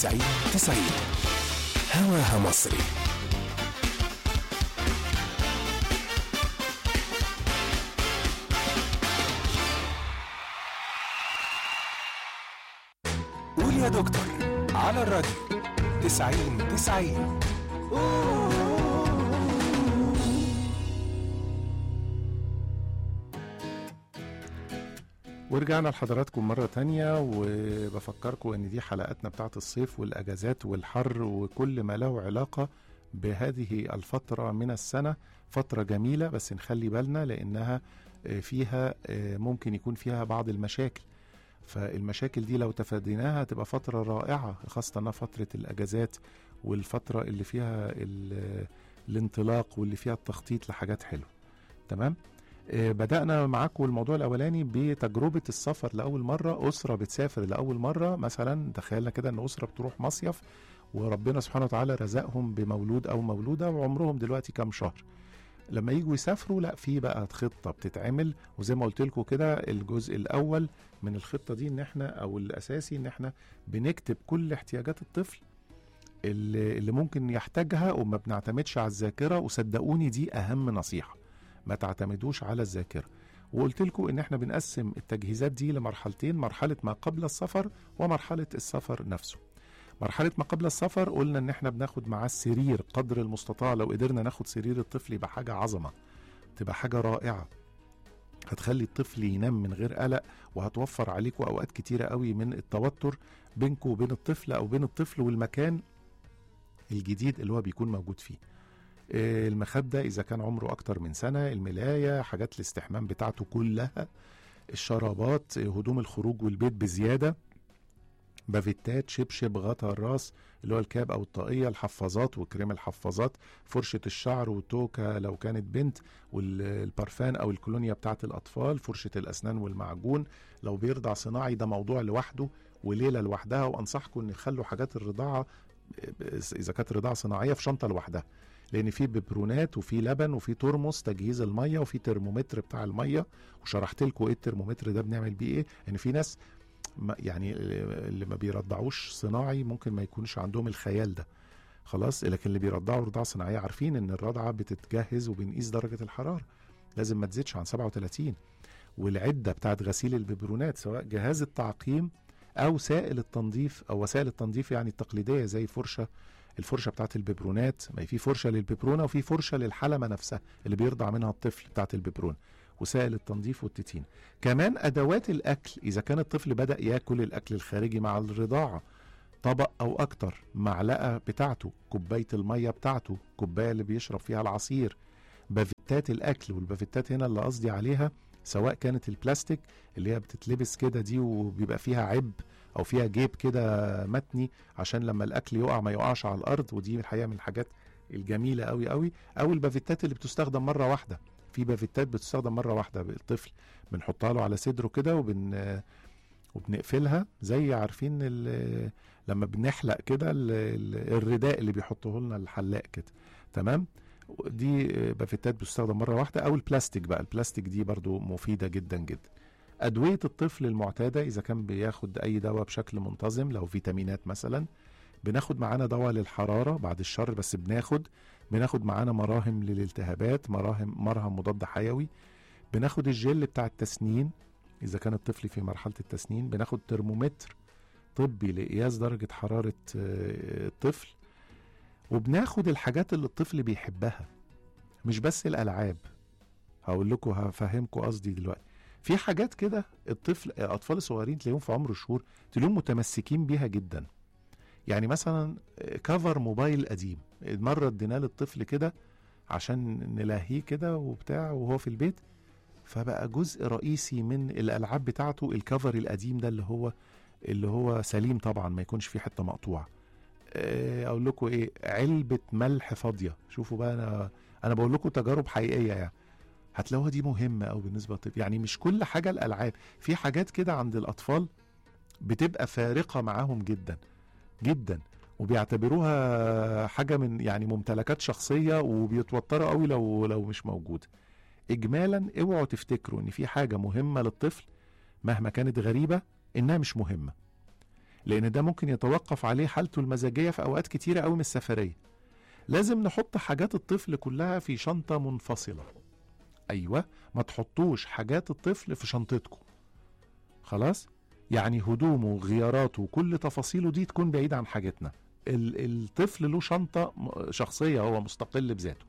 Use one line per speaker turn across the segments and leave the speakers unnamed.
90 90 هواها مصري قول يا دكتور على الراديو 90 90
ورجعنا لحضراتكم مرة تانية وبفكركم ان دي حلقاتنا بتاعت الصيف والاجازات والحر وكل ما له علاقة بهذه الفترة من السنة فترة جميلة بس نخلي بالنا لانها آه، فيها آه، ممكن يكون فيها بعض المشاكل فالمشاكل دي لو تفاديناها تبقى فترة رائعة خاصة انها فترة الاجازات والفترة اللي فيها ال- الانطلاق واللي فيها التخطيط لحاجات حلوة تمام آه، بدأنا معاكم الموضوع الأولاني بتجربة السفر لأول مرة أسرة بتسافر لأول مرة مثلا تخيلنا كده إن أسرة بتروح مصيف وربنا سبحانه وتعالى رزقهم بمولود أو مولودة وعمرهم دلوقتي كام شهر لما يجوا يسافروا لا في بقى خطة بتتعمل وزي ما قلت لكم كده الجزء الأول من الخطة دي إن إحنا أو الأساسي إن إحنا بنكتب كل احتياجات الطفل اللي, اللي ممكن يحتاجها وما بنعتمدش على الذاكرة وصدقوني دي أهم نصيحة ما تعتمدوش على الذاكره وقلت لكم ان احنا بنقسم التجهيزات دي لمرحلتين مرحله ما قبل السفر ومرحله السفر نفسه مرحله ما قبل السفر قلنا ان احنا بناخد معاه السرير قدر المستطاع لو قدرنا ناخد سرير الطفل يبقى حاجه عظمه تبقى حاجه رائعه هتخلي الطفل ينام من غير قلق وهتوفر عليكم اوقات كتيره قوي من التوتر بينكم وبين الطفل او بين الطفل والمكان الجديد اللي هو بيكون موجود فيه آه، المخدة إذا كان عمره أكتر من سنة الملاية حاجات الاستحمام بتاعته كلها الشرابات آه، هدوم الخروج والبيت بزيادة بافيتات شبشب غطا الراس اللي هو الكاب أو الطاقية الحفاظات وكريم الحفاظات فرشة الشعر وتوكة لو كانت بنت والبرفان أو الكولونيا بتاعت الأطفال فرشة الأسنان والمعجون لو بيرضع صناعي ده موضوع لوحده وليلة لوحدها وأنصحكم إن يخلوا حاجات الرضاعة آه، إذا كانت رضاعة صناعية في شنطة لوحدها لان في ببرونات وفي لبن وفي ترمس تجهيز الميه وفي ترمومتر بتاع الميه وشرحت لكم ايه الترمومتر ده بنعمل بيه ايه ان في ناس ما يعني اللي ما بيرضعوش صناعي ممكن ما يكونش عندهم الخيال ده خلاص لكن اللي بيرضعوا رضاعه صناعيه عارفين ان الرضعه بتتجهز وبنقيس درجه الحراره لازم ما تزيدش عن 37 والعده بتاعت غسيل الببرونات سواء جهاز التعقيم او سائل التنظيف او وسائل التنظيف يعني التقليديه زي فرشه الفرشه بتاعت الببرونات ما هي في فرشه للببرونه وفي فرشه للحلمه نفسها اللي بيرضع منها الطفل بتاعت الببرون وسائل التنظيف والتتين كمان ادوات الاكل اذا كان الطفل بدا ياكل الاكل الخارجي مع الرضاعه طبق او اكتر معلقه بتاعته كوبايه الميه بتاعته كوبايه اللي بيشرب فيها العصير بافيتات الاكل والبافيتات هنا اللي قصدي عليها سواء كانت البلاستيك اللي هي بتتلبس كده دي وبيبقى فيها عب او فيها جيب كده متني عشان لما الاكل يقع ما يقعش على الارض ودي الحقيقه من الحاجات الجميله قوي قوي او البافيتات اللي بتستخدم مره واحده في بافيتات بتستخدم مره واحده الطفل بنحطها له على صدره كده وبن وبنقفلها زي عارفين ال- لما بنحلق كده ال- ال- الرداء اللي بيحطوه لنا الحلاق كده تمام دي بافيتات بتستخدم مره واحده او البلاستيك بقى البلاستيك دي برضو مفيده جدا جدا أدوية الطفل المعتادة إذا كان بياخد أي دواء بشكل منتظم لو فيتامينات مثلا بناخد معانا دواء للحرارة بعد الشر بس بناخد بناخد معانا مراهم للالتهابات مراهم مرهم مضاد حيوي بناخد الجل بتاع التسنين إذا كان الطفل في مرحلة التسنين بناخد ترمومتر طبي لقياس درجة حرارة آه، الطفل وبناخد الحاجات اللي الطفل بيحبها مش بس الألعاب هقول لكم هفهمكم قصدي دلوقتي في حاجات كده الطفل اطفال الصغيرين تلاقيهم في عمر شهور تلاقيهم متمسكين بيها جدا يعني مثلا كفر موبايل قديم مره اديناه للطفل كده عشان نلاهيه كده وبتاع وهو في البيت فبقى جزء رئيسي من الالعاب بتاعته الكفر القديم ده اللي هو اللي هو سليم طبعا ما يكونش فيه حته مقطوعه آه، اقول لكم ايه علبه ملح فاضيه شوفوا بقى انا انا بقول لكم تجارب حقيقيه يعني هتلاقوها دي مهمه قوي بالنسبه للطفل يعني مش كل حاجه الالعاب في حاجات كده عند الاطفال بتبقى فارقه معاهم جدا جدا وبيعتبروها حاجه من يعني ممتلكات شخصيه وبيتوتروا قوي لو لو مش موجوده اجمالا اوعوا تفتكروا ان في حاجه مهمه للطفل مهما كانت غريبه انها مش مهمه لان ده ممكن يتوقف عليه حالته المزاجيه في اوقات كتيره قوي من السفريه لازم نحط حاجات الطفل كلها في شنطه منفصله ايوه ما تحطوش حاجات الطفل في شنطتكم خلاص يعني هدومه وغياراته وكل تفاصيله دي تكون بعيدة عن حاجتنا ال- الطفل له شنطة م- شخصية هو مستقل بذاته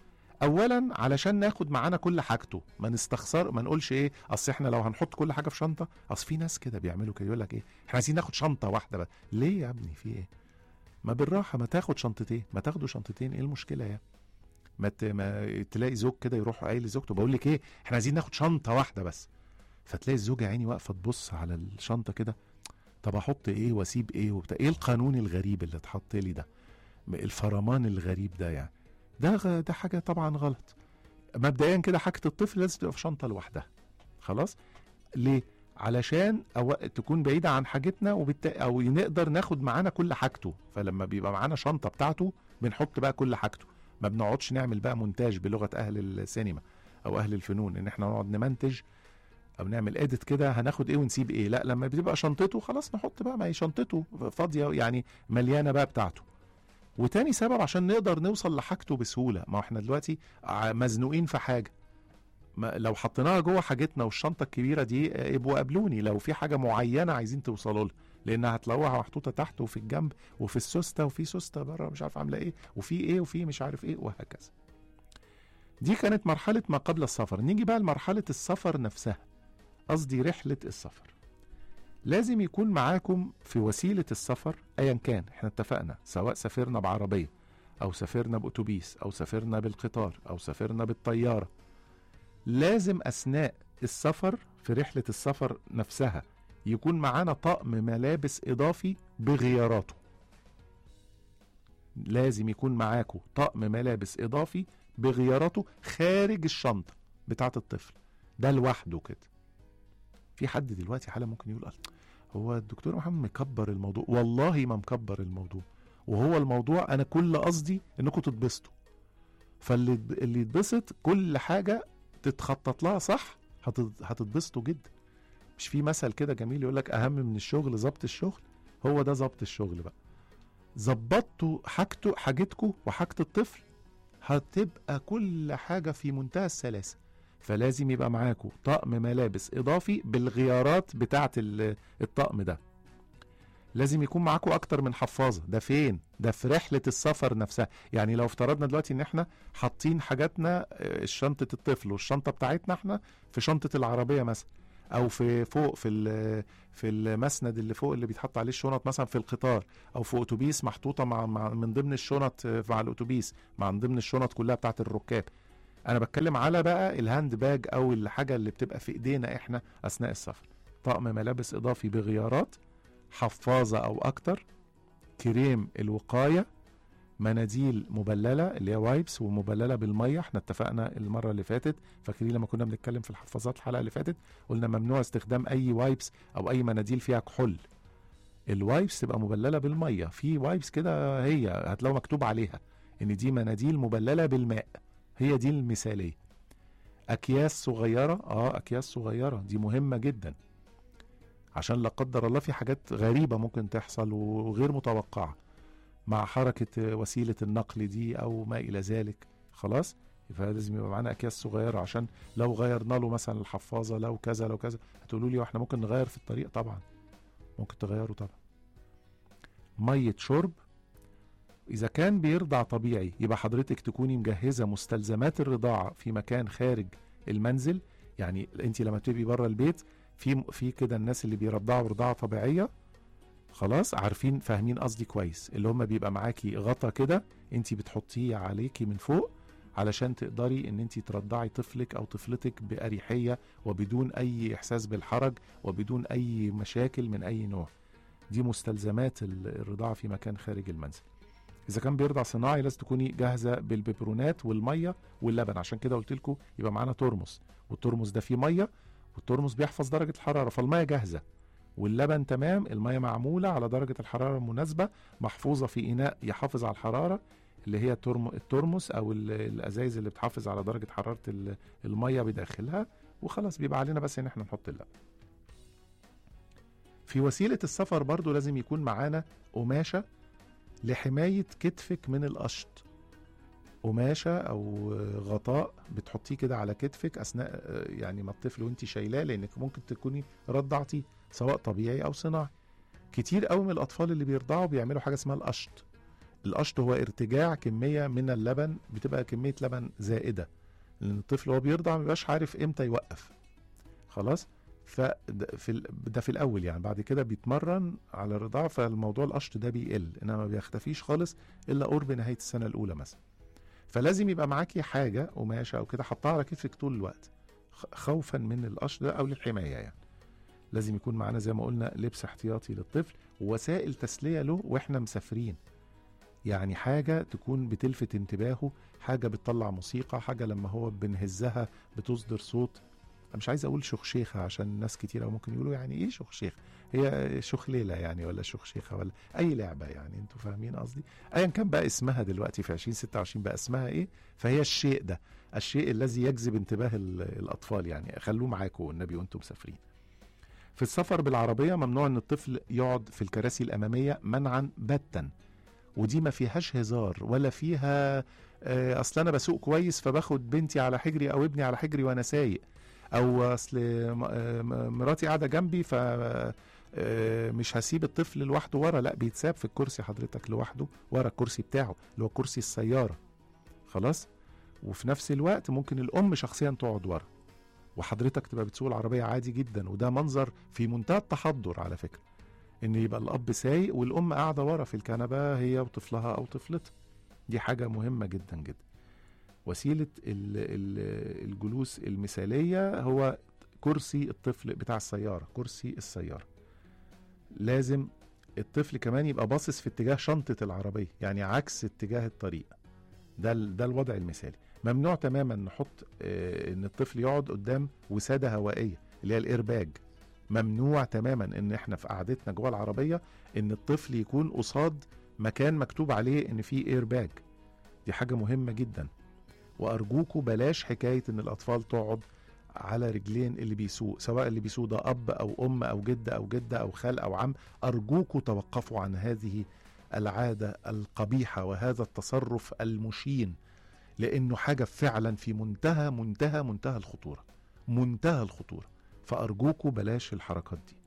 اولا علشان ناخد معانا كل حاجته ما نستخسر ما نقولش ايه اصل احنا لو هنحط كل حاجه في شنطه اصل في ناس كده بيعملوا كده يقول لك ايه احنا عايزين ناخد شنطه واحده بس ليه يا ابني في ايه ما بالراحه ما تاخد شنطتين ما تاخدوا شنطتين ايه المشكله يعني ما, ت... ما تلاقي زوج كده يروح قايل لزوجته بقول لك ايه احنا عايزين ناخد شنطه واحده بس فتلاقي الزوجه يا عيني واقفه تبص على الشنطه كده طب احط ايه واسيب ايه وبتاع ايه القانون الغريب اللي اتحط لي ده الفرمان الغريب ده يعني ده غ- ده حاجه طبعا غلط مبدئيا كده حاجه الطفل لازم تبقى في شنطه لوحدها خلاص ليه علشان أو تكون بعيده عن حاجتنا وبالت... او نقدر ناخد معانا كل حاجته فلما بيبقى معانا شنطه بتاعته بنحط بقى كل حاجته ما بنقعدش نعمل بقى مونتاج بلغه اهل السينما او اهل الفنون ان احنا نقعد نمنتج او نعمل اديت كده هناخد ايه ونسيب ايه لا لما بتبقى شنطته خلاص نحط بقى ما هي شنطته فاضيه يعني مليانه بقى بتاعته وتاني سبب عشان نقدر نوصل لحاجته بسهوله ما احنا دلوقتي ع- مزنوقين في حاجه ما لو حطيناها جوه حاجتنا والشنطه الكبيره دي آه، يبقوا قابلوني لو في حاجه معينه عايزين توصلوا لها لان هتلاقوها محطوطه تحت وفي الجنب وفي السوسته وفي سوسته بره مش عارف عامله ايه وفي ايه وفي مش عارف ايه وهكذا دي كانت مرحله ما قبل السفر نيجي بقى لمرحله السفر نفسها قصدي رحله السفر لازم يكون معاكم في وسيله السفر ايا كان احنا اتفقنا سواء سافرنا بعربيه او سافرنا باتوبيس او سافرنا بالقطار او سافرنا بالطياره لازم اثناء السفر في رحله السفر نفسها يكون معانا طقم ملابس اضافي بغياراته لازم يكون معاكم طقم ملابس اضافي بغياراته خارج الشنطه بتاعه الطفل ده لوحده كده في حد دلوقتي حالا ممكن يقول "الله، هو الدكتور محمد مكبر الموضوع والله ما مكبر الموضوع وهو الموضوع انا كل قصدي انكم تتبسطوا فاللي اللي يتبسط كل حاجه تتخطط لها صح هتت- هتتبسطوا جدا مش في مثل كده جميل يقول لك اهم من الشغل ظبط الشغل هو ده ظبط الشغل بقى ظبطتوا حاجته حاجتكم وحاجه الطفل هتبقى كل حاجه في منتهى السلاسه فلازم يبقى معاكم طقم ملابس اضافي بالغيارات بتاعه ال- الطقم ده لازم يكون معاكم اكتر من حفاظه ده فين ده في رحله السفر نفسها يعني لو افترضنا دلوقتي ان احنا حاطين حاجاتنا آه، شنطه الطفل والشنطه بتاعتنا احنا في شنطه العربيه مثلا او في فوق في ال- في المسند اللي فوق اللي بيتحط عليه الشنط مثلا في القطار او في اتوبيس محطوطه مع, مع من ضمن الشنط آه، مع الاتوبيس مع من ضمن الشنط كلها بتاعت الركاب انا بتكلم على بقى الهاند باج او الحاجه اللي بتبقى في ايدينا احنا اثناء السفر طقم ملابس اضافي بغيارات حفاظه او اكتر كريم الوقايه مناديل مبلله اللي هي وايبس ومبلله بالميه احنا اتفقنا المره اللي فاتت فاكرين لما كنا بنتكلم في الحفاظات الحلقه اللي فاتت قلنا ممنوع استخدام اي وايبس او اي مناديل فيها كحول الوايبس تبقى مبلله بالميه في وايبس كده هي هتلاقوا مكتوب عليها ان دي مناديل مبلله بالماء هي دي المثاليه اكياس صغيره اه اكياس صغيره دي مهمه جدا عشان لا قدر الله في حاجات غريبه ممكن تحصل وغير متوقعه مع حركه وسيله النقل دي او ما الى ذلك خلاص فلازم يبقى معانا اكياس صغيره عشان لو غيرنا له مثلا الحفاظه لو كذا لو كذا هتقولوا لي واحنا ممكن نغير في الطريق طبعا ممكن تغيروا طبعا ميه شرب اذا كان بيرضع طبيعي يبقى حضرتك تكوني مجهزه مستلزمات الرضاعه في مكان خارج المنزل يعني انت لما تبقي بره البيت في في كده الناس اللي بيرضعوا رضاعه طبيعيه خلاص عارفين فاهمين قصدي كويس اللي هم بيبقى معاكي غطا كده انت بتحطيه عليكي من فوق علشان تقدري ان انت ترضعي طفلك او طفلتك باريحيه وبدون اي احساس بالحرج وبدون اي مشاكل من اي نوع دي مستلزمات ال- الرضاعه في مكان خارج المنزل اذا كان بيرضع صناعي لازم تكوني جاهزه بالبيبرونات والميه واللبن عشان كده قلت لكم يبقى معانا ترمس والترمس ده فيه ميه والترمس بيحفظ درجه الحراره فالميه جاهزه واللبن تمام الميه معموله على درجه الحراره المناسبه محفوظه في اناء يحافظ على الحراره اللي هي الترم- الترمس او ال- الازايز اللي بتحافظ على درجه حراره ال- الميه بداخلها وخلاص بيبقى علينا بس ان احنا نحط اللبن في وسيله السفر برضو لازم يكون معانا قماشه لحمايه كتفك من القشط قماشه او غطاء بتحطيه كده على كتفك اثناء آه، يعني ما الطفل وانت شايلاه لانك ممكن تكوني رضعتيه سواء طبيعي او صناعي كتير قوي من الاطفال اللي بيرضعوا بيعملوا حاجه اسمها القشط القشط هو ارتجاع كميه من اللبن بتبقى كميه لبن زائده لان الطفل وهو بيرضع ما بيبقاش عارف امتى يوقف خلاص فده في ال- ده في الاول يعني بعد كده بيتمرن على الرضاعه فالموضوع القشط ده بيقل انما ما بيختفيش خالص الا قرب نهايه السنه الاولى مثلا فلازم يبقى معاكي حاجه قماشه او كده حطها على كتفك طول الوقت خ- خوفا من القشط ده او للحمايه يعني لازم يكون معانا زي ما قلنا لبس احتياطي للطفل ووسائل تسليه له واحنا مسافرين يعني حاجه تكون بتلفت انتباهه حاجه بتطلع موسيقى حاجه لما هو بنهزها بتصدر صوت أنا مش عايز اقول شخشيخه عشان ناس كتير أو ممكن يقولوا يعني ايه شخشيخ هي شخليله يعني ولا شخشيخه ولا اي لعبه يعني انتوا فاهمين قصدي ايا كان بقى اسمها دلوقتي في 2026 بقى اسمها ايه فهي الشيء ده الشيء الذي يجذب انتباه ال- الاطفال يعني خلوه معاكم والنبي وانتم مسافرين في السفر بالعربيه ممنوع ان الطفل يقعد في الكراسي الاماميه منعا باتا ودي ما فيهاش هزار ولا فيها آه، اصل انا بسوق كويس فباخد بنتي على حجري او ابني على حجري وانا سايق او اصل م- آه، م- مراتي قاعده جنبي ف آه، مش هسيب الطفل لوحده ورا لا بيتساب في الكرسي حضرتك لوحده ورا الكرسي بتاعه اللي هو كرسي السياره خلاص وفي نفس الوقت ممكن الام شخصيا تقعد ورا وحضرتك تبقى بتسوق العربيه عادي جدا وده منظر في منتهى التحضر على فكره ان يبقى الاب سايق والام قاعده ورا في الكنبه هي وطفلها او طفلتها دي حاجه مهمه جدا جدا وسيله ال- ال- الجلوس المثاليه هو كرسي الطفل بتاع السياره كرسي السياره لازم الطفل كمان يبقى باصص في اتجاه شنطه العربيه يعني عكس اتجاه الطريق ده ال- ده الوضع المثالي ممنوع تماما نحط آه، ان الطفل يقعد قدام وساده هوائيه اللي هي الايرباج ممنوع تماما ان احنا في قعدتنا جوه العربيه ان الطفل يكون قصاد مكان مكتوب عليه ان فيه ايرباج دي حاجه مهمه جدا وارجوكوا بلاش حكايه ان الاطفال تقعد على رجلين اللي بيسوق سواء اللي بيسوق ده اب او ام او جد او جده او خال او عم ارجوكوا توقفوا عن هذه العاده القبيحه وهذا التصرف المشين لانه حاجه فعلا في منتهى منتهى منتهى الخطوره منتهى الخطوره فارجوكوا بلاش الحركات دي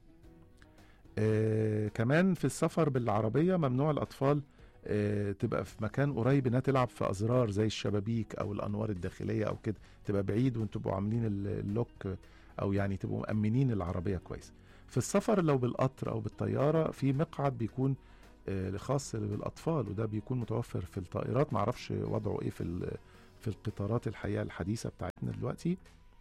آه كمان في السفر بالعربيه ممنوع الاطفال آه تبقى في مكان قريب انها تلعب في ازرار زي الشبابيك او الانوار الداخليه او كده تبقى بعيد وانتوا تبقوا عاملين ال- اللوك او يعني تبقوا مأمنين العربيه كويس في السفر لو بالقطر او بالطياره في مقعد بيكون آه، خاص بالاطفال وده بيكون متوفر في الطائرات معرفش وضعه ايه في ال- في القطارات الحقيقه الحديثه بتاعتنا دلوقتي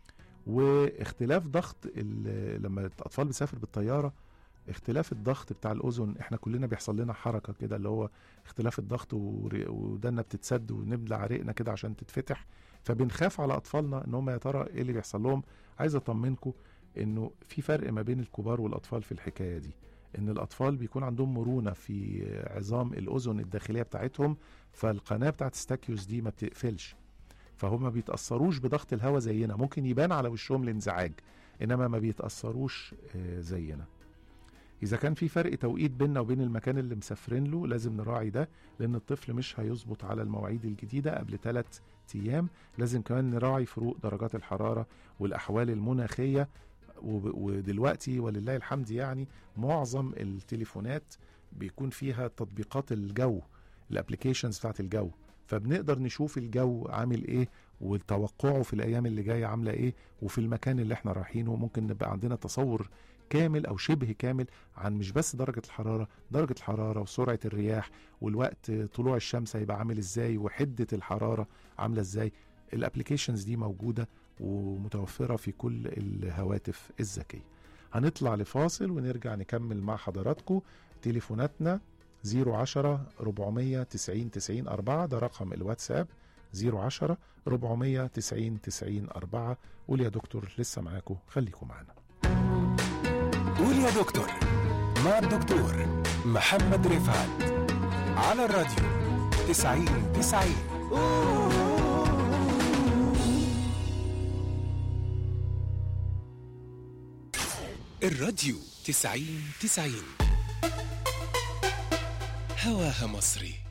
واختلاف ضغط ال- لما الاطفال بتسافر بالطياره اختلاف الضغط بتاع الاذن احنا كلنا بيحصل لنا حركه كده اللي هو اختلاف الضغط ور- ودنا بتتسد ونبلع ريقنا كده عشان تتفتح فبنخاف على اطفالنا ان هم يا ترى ايه اللي بيحصل لهم عايز اطمنكم انه في فرق ما بين الكبار والاطفال في الحكايه دي ان الاطفال بيكون عندهم مرونه في عظام الاذن الداخليه بتاعتهم فالقناه بتاعت ستاكيوس دي ما بتقفلش فهم ما بيتاثروش بضغط الهواء زينا ممكن يبان على وشهم الانزعاج انما ما بيتاثروش آه، زينا اذا كان في فرق توقيت بيننا وبين المكان اللي مسافرين له لازم نراعي ده لان الطفل مش هيظبط على المواعيد الجديده قبل ثلاث ايام لازم كمان نراعي فروق درجات الحراره والاحوال المناخيه وب- ودلوقتي ولله الحمد يعني معظم التليفونات بيكون فيها تطبيقات الجو الابلكيشنز بتاعت الجو فبنقدر نشوف الجو عامل ايه وتوقعه في الايام اللي جايه عامله ايه وفي المكان اللي احنا رايحينه ممكن نبقى عندنا تصور كامل او شبه كامل عن مش بس درجه الحراره درجه الحراره وسرعه الرياح والوقت طلوع الشمس هيبقى عامل ازاي وحده الحراره عامله ازاي الابلكيشنز دي موجوده ومتوفره في كل الهواتف الذكيه هنطلع لفاصل ونرجع نكمل مع حضراتكم تليفوناتنا 010 490 90 4 ده رقم الواتساب 010 490 90 4 قول يا دكتور لسه معاكم خليكم معانا
قول يا دكتور مع الدكتور محمد رفعت على الراديو 90 90 الراديو تسعين تسعين هواها مصري